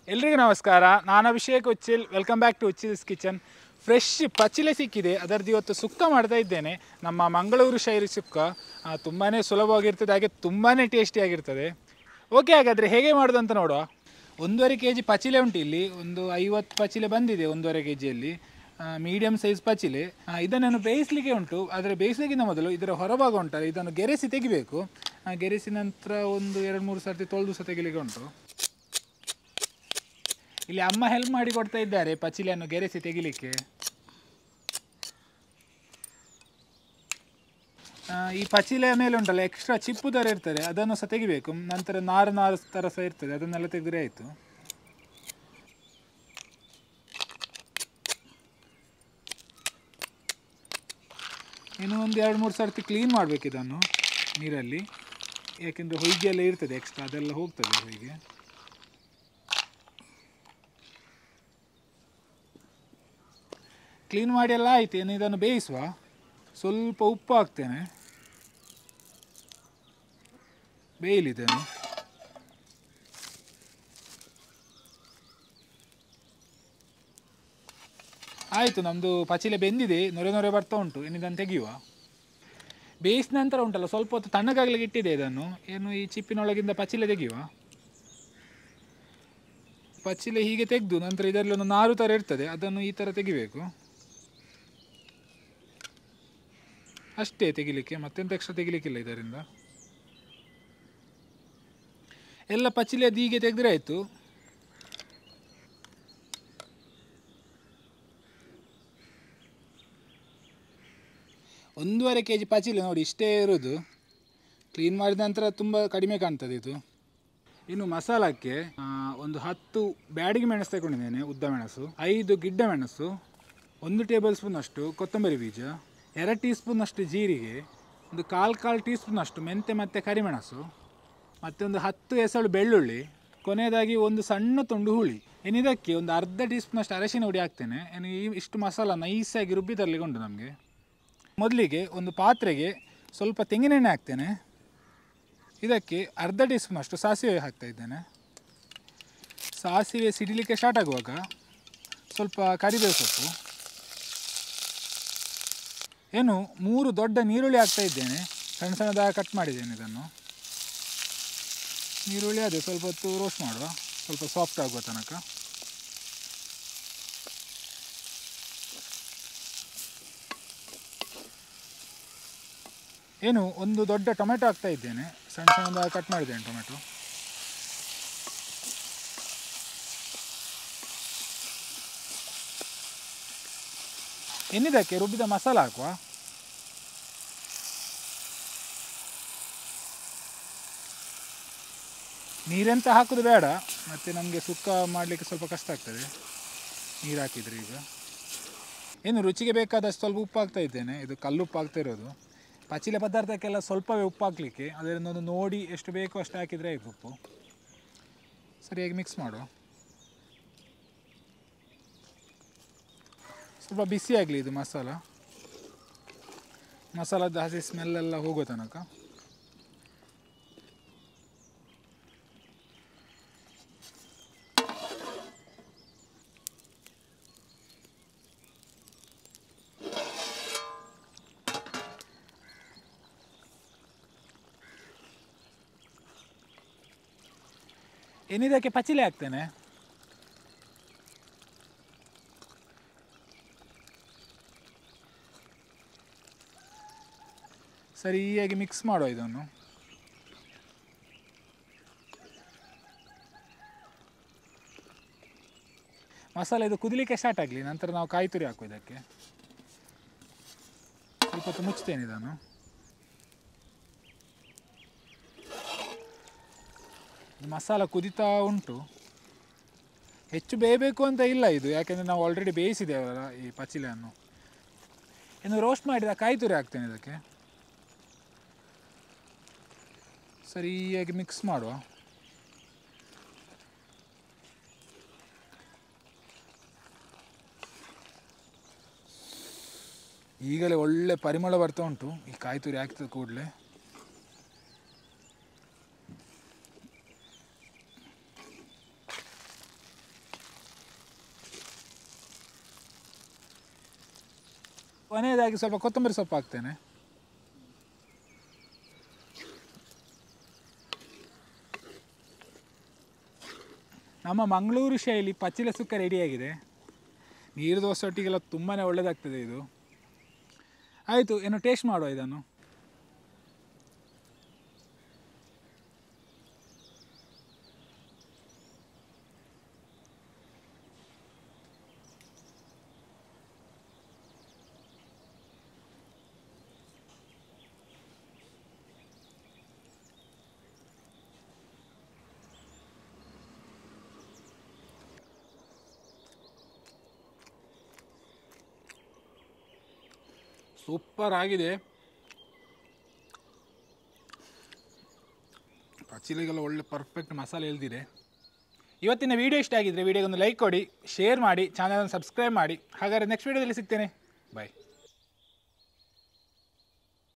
ಎಲ್ರಿಗೂ ನಮಸ್ಕಾರ ನಾನು Abhishek Uchil welcome back to Uchil's kitchen fresh ಪಚಿಲೆ ಸಿಕ್ಕಿದೆ ಅದರದ್ದು ಇವತ್ತು ಸುಕ್ಕ ಮಾಡ್ತಾ ಇದ್ದೇನೆ ನಮ್ಮ ಮಂಗಳೂರು ಶೈಲಿ ಸುಕ್ಕ ತುಂಬಾ ಸುಲಭವಾಗಿರ್ತದೆ ಹಾಗೆ ತುಂಬಾ ಟೇಸ್ಟಿಯಾಗಿರ್ತದೆ ಓಕೆ ಹಾಗಾದರೆ ಹೇಗೆ ಮಾಡೋದು ಅಂತ ನೋಡುವ ಒಂದೂವರೆ ಕೆ ಜಿ ಪಚಿಲೆ ಉಂಟು ಇಲ್ಲಿ ಒಂದು ಐವತ್ತು ಪಚಿಲೆ ಬಂದಿದೆ ಒಂದೂವರೆ ಕೆ ಜಿಯಲ್ಲಿ ಮೀಡಿಯಮ್ ಸೈಜ್ ಪಚಿಲೆ ಆ, ಇದನ್ನು ಬೇಯಿಸಲಿಕ್ಕೆ ಉಂಟು ಆದರೆ ಬೇಯಿಸಲಿಕ್ಕಿಂತ ಮೊದಲು ಇದರ ಹೊರಭಾಗ ಉಂಟಲ್ಲ ಇದನ್ನು ಗೆರೆಸಿ ತೆಗಿಬೇಕು ಆ, ಗೆರೆಸಿ ನಂತರ ಒಂದು ಎರಡು ಮೂರು ಸರ್ತಿ ತೊಳೆದು ಸಹ ತೆಗಿಲಿಕ್ಕೆ ಉಂಟು ಇಲ್ಲಿ ಅಮ್ಮ ಹೆಲ್ಪ್ ಮಾಡಿ ಕೊಡ್ತಾ ಇದ್ದಾರೆ ಪಚಿಲೆಯನ್ನು ಗೆರೆಸಿ ತೆಗಿಲಿಕ್ಕೆ ಆ, ಈ ಪಚಿಲೆಯ ಮೇಲೆ ಉಂಟಲ್ಲ ಎಕ್ಸ್ಟ್ರಾ ಚಿಪ್ಪು ಥರ ಇರ್ತದೆ ಅದನ್ನು ಸಹ ತೆಗಿಬೇಕು ನಂತರ ನಾರು ನಾರು ಥರ ಸಹ ಇರ್ತದೆ ಅದನ್ನೆಲ್ಲ ತೆಗೆದ್ರೆ ಆಯಿತು ಇನ್ನು ಒಂದು ಎರಡು ಮೂರು ಸರ್ತಿ ಕ್ಲೀನ್ ಮಾಡಬೇಕು ಇದನ್ನು ನೀರಲ್ಲಿ ಯಾಕೆಂದರೆ ಹೊಯ್ಗೆ ಎಲ್ಲ ಇರ್ತದೆ ಎಕ್ಸ್ಟ್ರಾ ಅದೆಲ್ಲ ಹೋಗ್ತದೆ ಹೊಯ್ಗೆ ಕ್ಲೀನ್ ಮಾಡಿ ಎಲ್ಲ ಆಯ್ತು ಇನ್ನು ಇದನ್ನು ಬೇಯಿಸುವ ಸ್ವಲ್ಪ ಉಪ್ಪು ಹಾಕ್ತೇನೆ ಬೇಯಲಿದ್ದೇನೆ ಆಯಿತು ನಮ್ಮದು ಪಚಿಲೆ ಬೆಂದಿದೆ ನೊರೆ ನೊರೆ ಬರ್ತಾ ಉಂಟು ಇನ್ನು ಇದನ್ನು ತೆಗೆಯುವ ಬೇಯಿಸಿದ ನಂತರ ಉಂಟಲ್ಲ ಸ್ವಲ್ಪ ಹೊತ್ತು ತಣ್ಣಗಾಗ್ಲಿಕ್ಕೆ ಇಟ್ಟಿದೆ ಇದನ್ನು ಏನು ಈ ಚಿಪ್ಪಿನೊಳಗಿಂದ ಪಚಿಲೆ ತೆಗೆಯುವ ಪಚಿಲೆ ಹೀಗೆ ತೆಗೆದು ನಂತರ ಇದರಲ್ಲಿ ಒಂದು ನಾರು ಥರ ಇರ್ತದೆ ಅದನ್ನು ಈ ಥರ ತೆಗಿಬೇಕು ಅಷ್ಟೇ ತೆಗಿಲಿಕ್ಕೆ ಮತ್ತೆಂತ ಎಕ್ಸ್ಟ್ರಾ ತೆಗಿಲಿಕ್ಕಿಲ್ಲ ಇದರಿಂದ ಎಲ್ಲ ಪಚಿಲೆ ಅದು ಹೀಗೆ ತೆಗೆದ್ರೆ ಆಯಿತು ಒಂದೂವರೆ ಕೆ ಜಿ ಪಚಿಲೆ ನೋಡಿ ಇಷ್ಟೇ ಇರೋದು ಕ್ಲೀನ್ ಮಾಡಿದ ನಂತರ ತುಂಬ ಕಡಿಮೆ ಕಾಣ್ತದೆ ಇದು ಇನ್ನು ಮಸಾಲಕ್ಕೆ ಆ, ಒಂದು ಹತ್ತು ಬ್ಯಾಡಿಗೆ ಮೆಣಸು ತಗೊಂಡಿದ್ದೇನೆ ಉದ್ದ ಮೆಣಸು ಐದು ಗಿಡ್ಡ ಮೆಣಸು ಒಂದು ಟೇಬಲ್ ಸ್ಪೂನಷ್ಟು ಕೊತ್ತಂಬರಿ ಬೀಜ ಎರಡು ಟೀ ಸ್ಪೂನಷ್ಟು ಜೀರಿಗೆ ಒಂದು ಕಾಲು ಕಾಲು ಟೀ ಸ್ಪೂನಷ್ಟು ಮೆಂತೆ ಮತ್ತು ಕರಿಮೆಣಸು ಮತ್ತು ಒಂದು ಹತ್ತು ಎಸಳು ಬೆಳ್ಳುಳ್ಳಿ ಕೊನೆಯದಾಗಿ ಒಂದು ಸಣ್ಣ ತುಂಡು ಹುಳಿ ಇನ್ನು ಇದಕ್ಕೆ ಒಂದು ಅರ್ಧ ಟೀ ಸ್ಪೂನಷ್ಟು ಅರಶಿನ ಹುಡಿ ಹಾಕ್ತೇನೆ ಇನ್ನು ಈ ಇಷ್ಟು ಮಸಾಲ ನೈಸಾಗಿ ರುಬ್ಬಿ ತರಲಿಕ್ಕೆ ಉಂಟು ನಮಗೆ ಮೊದಲಿಗೆ ಒಂದು ಪಾತ್ರೆಗೆ ಸ್ವಲ್ಪ ತೆಂಗಿನೆಣ್ಣೆ ಹಾಕ್ತೇನೆ ಇದಕ್ಕೆ ಅರ್ಧ ಟೀ ಸ್ಪೂನಷ್ಟು ಸಾಸಿವೆ ಹಾಕ್ತಾ ಇದ್ದೇನೆ ಸಾಸಿವೆ ಸಿಡಿಲಿಕ್ಕೆ ಸ್ಟಾರ್ಟ್ ಆಗುವಾಗ ಸ್ವಲ್ಪ ಕರಿಬೇವು ಸೊಪ್ಪು ಏನು ಮೂರು ದೊಡ್ಡ ನೀರುಳ್ಳಿ ಹಾಕ್ತಾ ಇದ್ದೇನೆ ಸಣ್ಣ ಸಣ್ಣದಾಗಿ ಕಟ್ ಮಾಡಿದ್ದೇನೆ ಇದನ್ನು ನೀರುಳ್ಳಿ ಅದೇ ಸ್ವಲ್ಪ ಹೊತ್ತು ರೋಸ್ಟ್ ಮಾಡುವ ಸ್ವಲ್ಪ ಸಾಫ್ಟ್ ಆಗುವ ತನಕ ಏನು ಒಂದು ದೊಡ್ಡ ಟೊಮೆಟೊ ಹಾಕ್ತಾ ಇದ್ದೇನೆ ಸಣ್ಣ ಸಣ್ಣದಾಗಿ ಕಟ್ ಮಾಡಿದ್ದೇನೆ ಟೊಮೆಟೊ ಇನ್ನಿದಕ್ಕೆ ರುಬ್ಬಿದ ಮಸಾಲ ಹಾಕುವ ನೀರೆಂತ ಹಾಕೋದು ಬೇಡ ಮತ್ತು ನಮಗೆ ಸುಕ್ಕ ಮಾಡಲಿಕ್ಕೆ ಸ್ವಲ್ಪ ಕಷ್ಟ ಆಗ್ತದೆ ನೀರು ಹಾಕಿದರೆ ಈಗ ಇನ್ನು ರುಚಿಗೆ ಬೇಕಾದಷ್ಟು ಸ್ವಲ್ಪ ಉಪ್ಪು ಹಾಕ್ತಾ ಇದ್ದೇನೆ ಇದು ಕಲ್ಲುಪ್ಪು ಹಾಕ್ತಾ ಇರೋದು ಪಚಿಲೆ ಪದಾರ್ಥಕ್ಕೆಲ್ಲ ಸ್ವಲ್ಪವೇ ಉಪ್ಪು ಹಾಕಲಿಕ್ಕೆ ಅದರಿಂದ ಒಂದು ನೋಡಿ ಎಷ್ಟು ಬೇಕೋ ಅಷ್ಟು ಹಾಕಿದರೆ ಆಯ್ತು ಉಪ್ಪು ಸರಿಯಾಗಿ ಮಿಕ್ಸ್ ಮಾಡುವ ಸ್ವಲ್ಪ ಬಿಸಿ ಆಗಲಿ ಇದು ಮಸಾಲ ಮಸಾಲದ ಹಸಿ ಸ್ಮೆಲ್ಲೆಲ್ಲ ಹೋಗೋ ತನಕ ಇನ್ನಿದಕ್ಕೆ ಪಚಿಲೆ ಹಾಕ್ತೇನೆ ಸರಿಯಾಗಿ ಮಿಕ್ಸ್ ಮಾಡುವ ಇದನ್ನು ಮಸಾಲೆ ಇದು ಕುದಿಲಿಕ್ಕೆ ಸ್ಟಾರ್ಟ್ ಆಗಲಿ ನಂತರ ನಾವು ಕಾಯಿ ತುರಿ ಹಾಕುವ ಇದಕ್ಕೆ ಸ್ವಲ್ಪ ಹೊತ್ತು ಮುಚ್ತೇನೆ ಇದನ್ನು ಇದು ಮಸಾಲ ಕುದಿತಾ ಉಂಟು ಹೆಚ್ಚು ಬೇಯಬೇಕು ಅಂತ ಇಲ್ಲ ಇದು ಯಾಕೆಂದರೆ ನಾವು ಆಲ್ರೆಡಿ ಬೇಯಿಸಿದ್ದೇವಲ್ಲ ಈ ಪಚಿಲೆಯನ್ನು ಇನ್ನು ರೋಸ್ಟ್ ಮಾಡಿದ ಕಾಯಿ ತುರಿ ಹಾಕ್ತೇನೆ ಇದಕ್ಕೆ ಸರಿಯಾಗಿ ಮಿಕ್ಸ್ ಮಾಡುವ ಈಗಲೇ ಒಳ್ಳೆ ಪರಿಮಳ ಬರ್ತಾ ಉಂಟು ಈ ಕಾಯಿ ತುರಿ ಹಾಕಿದ ಕೂಡಲೇ ಕೊನೆಯದಾಗಿ ಸ್ವಲ್ಪ ಕೊತ್ತಂಬರಿ ಸೊಪ್ಪು ಹಾಕ್ತೇನೆ ನಮ್ಮ ಮಂಗಳೂರು ಶೈಲಿ ಪಚ್ಚಿಲೆ ಸುಕ್ಕ ರೆಡಿಯಾಗಿದೆ ನೀರು ದೋಸೆ ಒಟ್ಟಿಗೆಲ್ಲ ತುಂಬಾ ಒಳ್ಳೆಯದಾಗ್ತದೆ ಇದು ಆಯಿತು ಏನು ಟೇಸ್ಟ್ ಮಾಡುವ ಇದನ್ನು ಸೂಪರ್ ಆಗಿದೆ ಪಚ್ಚಿಲಿಗೆಲ್ಲ ಒಳ್ಳೆ ಪರ್ಫೆಕ್ಟ್ ಮಸಾಲೆ ಎಳ್ದಿದೆ ಇವತ್ತಿನ ವಿಡಿಯೋ ಇಷ್ಟ ಆಗಿದ್ರೆ ವಿಡಿಯೋಗೊಂದು ಲೈಕ್ ಕೊಡಿ ಶೇರ್ ಮಾಡಿ ಚಾನಲನ್ನು ಸಬ್ಸ್ಕ್ರೈಬ್ ಮಾಡಿ ಹಾಗಾದ್ರೆ ನೆಕ್ಸ್ಟ್ ವಿಡಿಯೋದಲ್ಲಿ ಸಿಗ್ತೇನೆ ಬಾಯ್